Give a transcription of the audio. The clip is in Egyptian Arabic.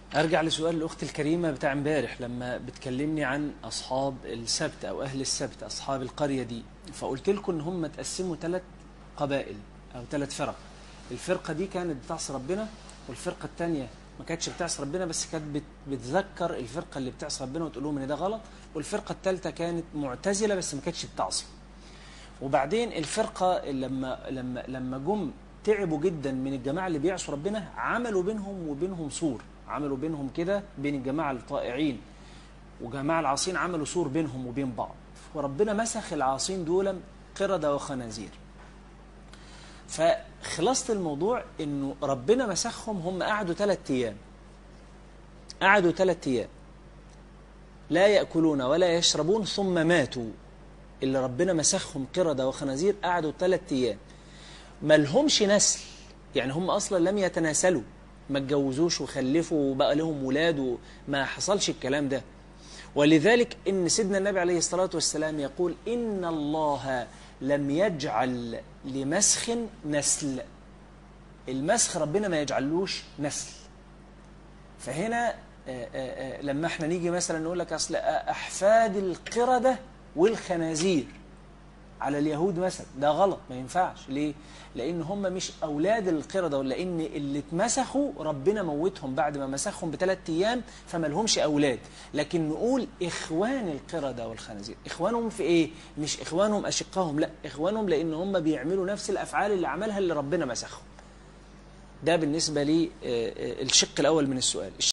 ارجع لسؤال الاخت الكريمه بتاع امبارح لما بتكلمني عن اصحاب السبت او اهل السبت اصحاب القريه دي فقلت لكم ان هم اتقسموا ثلاث قبائل او ثلاث فرق الفرقه دي كانت بتعصي ربنا والفرقه الثانيه ما كانتش بتعصي ربنا بس كانت بت- بتذكر الفرقه اللي بتعصي ربنا وتقول لهم ان ده غلط والفرقه الثالثه كانت معتزله بس ما كانتش بتعصي وبعدين الفرقه لما لما لما جم تعبوا جدا من الجماعه اللي بيعصوا ربنا عملوا بينهم وبينهم سور عملوا بينهم كده بين الجماعه الطائعين وجماعه العاصين عملوا سور بينهم وبين بعض وربنا مسخ العاصين دول قردة وخنازير فخلاصة الموضوع انه ربنا مسخهم هم قعدوا ثلاث ايام قعدوا ثلاث ايام لا يأكلون ولا يشربون ثم ماتوا اللي ربنا مسخهم قردة وخنازير قعدوا ثلاث ايام ما لهمش نسل يعني هم اصلا لم يتناسلوا ما اتجوزوش وخلفوا وبقى لهم ولاد وما حصلش الكلام ده ولذلك ان سيدنا النبي عليه الصلاه والسلام يقول ان الله لم يجعل لمسخ نسل المسخ ربنا ما يجعلوش نسل فهنا آه، آه، آه، لما احنا نيجي مثلا نقول لك اصل احفاد القرده والخنازير على اليهود مثلا ده غلط ما ينفعش ليه لان هم مش اولاد القرده ولان اللي اتمسخوا ربنا موتهم بعد ما مسخهم بثلاث ايام فما لهمش اولاد لكن نقول اخوان القرده والخنازير اخوانهم في ايه مش اخوانهم اشقائهم لا اخوانهم لان هم بيعملوا نفس الافعال اللي عملها اللي ربنا مسخهم ده بالنسبه لي آه، آه، الشق الاول من السؤال